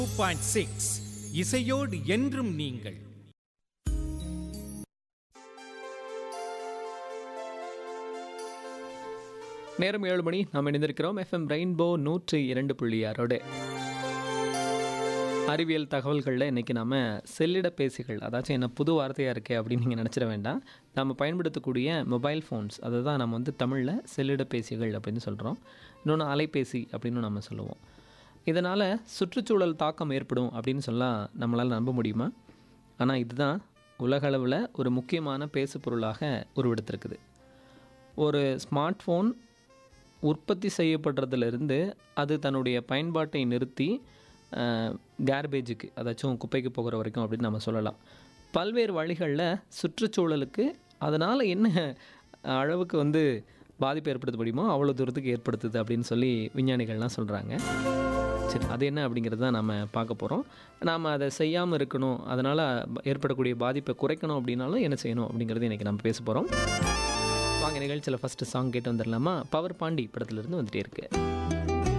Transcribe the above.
two point six இசையோடு என்றும் நீங்கள் நேரம் ஏழு மணி நாம் இணைந்திருக்கிறோம் எஃப்எம் ரெயின்போ நூற்றி இரண்டு புள்ளி ஆறோடு அறிவியல் தகவல்களில் இன்றைக்கி நம்ம செல்லிடப்பேசிகள் அதாச்சும் என்ன புது வார்த்தையாக இருக்கே அப்படின்னு நீங்கள் நினச்சிட வேண்டாம் நம்ம பயன்படுத்தக்கூடிய மொபைல் ஃபோன்ஸ் அதை தான் நம்ம வந்து தமிழில் செல்லிடப்பேசிகள் அப்படின்னு சொல்கிறோம் இன்னொன்று அலைபேசி அப்படின்னு நம்ம சொல்லுவோம் இதனால் சுற்றுச்சூழல் தாக்கம் ஏற்படும் அப்படின்னு சொல்லலாம் நம்மளால் நம்ப முடியுமா ஆனால் இதுதான் உலகளவில் ஒரு முக்கியமான பேசு பொருளாக உருவெடுத்திருக்குது ஒரு ஸ்மார்ட் ஃபோன் உற்பத்தி செய்யப்படுறதுலேருந்து அது தன்னுடைய பயன்பாட்டை நிறுத்தி கேர்பேஜுக்கு அதாச்சும் குப்பைக்கு போகிற வரைக்கும் அப்படின்னு நம்ம சொல்லலாம் பல்வேறு வழிகளில் சுற்றுச்சூழலுக்கு அதனால் என்ன அளவுக்கு வந்து பாதிப்பு ஏற்படுத்த முடியுமோ அவ்வளோ தூரத்துக்கு ஏற்படுத்துது அப்படின்னு சொல்லி விஞ்ஞானிகள்லாம் சொல்கிறாங்க சரி அது என்ன அப்படிங்கிறது தான் நம்ம பார்க்க போகிறோம் நாம் அதை செய்யாமல் இருக்கணும் அதனால் ஏற்படக்கூடிய பாதிப்பை குறைக்கணும் அப்படின்னாலும் என்ன செய்யணும் அப்படிங்கிறது இன்றைக்கி நம்ம பேச போகிறோம் வாங்க நிகழ்ச்சியில் ஃபஸ்ட்டு சாங் கேட்டு வந்துடலாமா பவர் பாண்டி படத்துலேருந்து வந்துட்டே இருக்கு